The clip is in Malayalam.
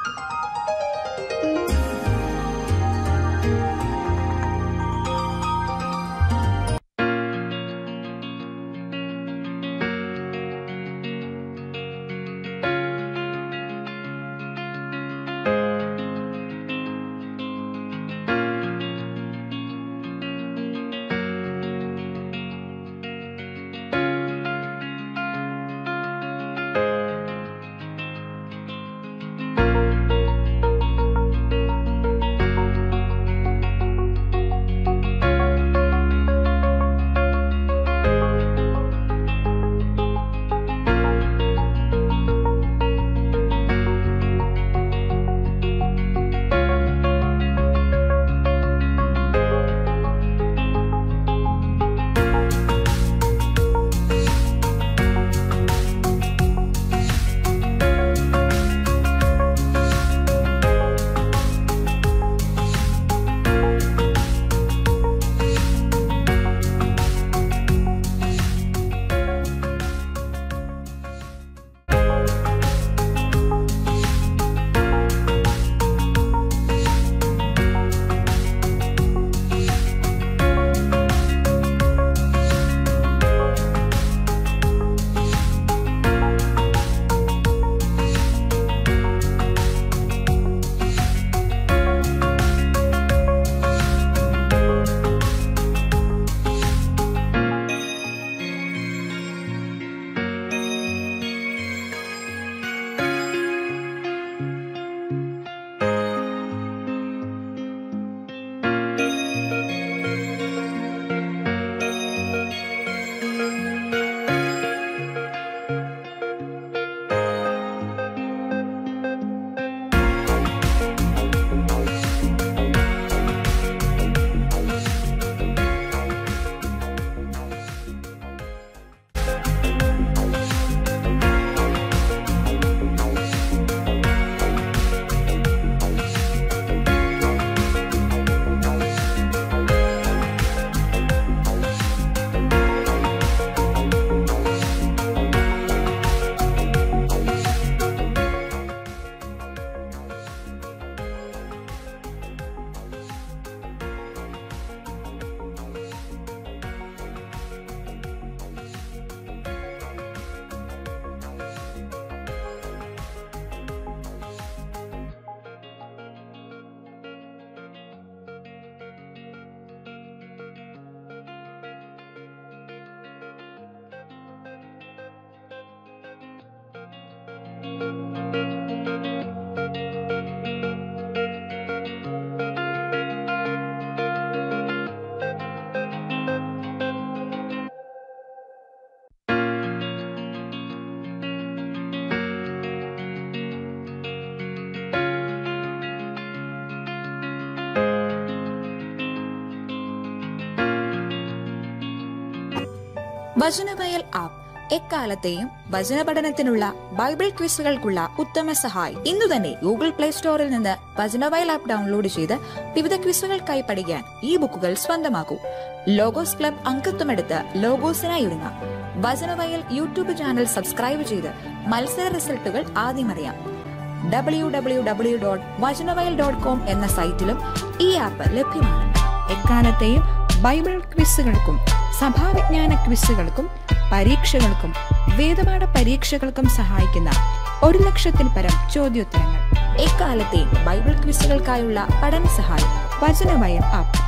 വചനവയൽ ആപ്പ് എക്കാലത്തെയും വചന പഠനത്തിനുള്ള ബൈബിൾ ക്വിസുകൾക്കുള്ള ഉത്തമ സഹായി ഇന്നു തന്നെ ഗൂഗിൾ പ്ലേ സ്റ്റോറിൽ നിന്ന് വചനവയൽ ആപ്പ് ഡൗൺലോഡ് ചെയ്ത് വിവിധ ക്വിസുകൾക്കായി പഠിക്കാൻ ഈ ബുക്കുകൾ സ്വന്തമാക്കൂ ലോഗോസ് ക്ലബ് അംഗത്വമെടുത്ത് ലോഗോസിനായി ഒരുങ്ങാം വചനവയൽ യൂട്യൂബ് ചാനൽ സബ്സ്ക്രൈബ് ചെയ്ത് മത്സര റിസൾട്ടുകൾ ആദ്യം അറിയാം W W W dot Vachanavayal dot com എന്ന സൈറ്റിലും ഈ ആപ്പ് ലഭ്യമാണ് എക്കാലത്തെയും ബൈബിൾ ക്വിസുകൾക്കും സഭാവിജ്ഞാന ക്വിസുകൾക്കും പരീക്ഷകൾക്കും വേദപാഠ പരീക്ഷകൾക്കും സഹായിക്കുന്ന ഒരു ലക്ഷത്തിൽ പരം ചോദ്യോത്തരങ്ങൾ എക്കാലത്തെയും ബൈബിൾ ക്വിസുകൾക്കായുള്ള പഠന സഹായം വചനവയൽ ആപ്പ്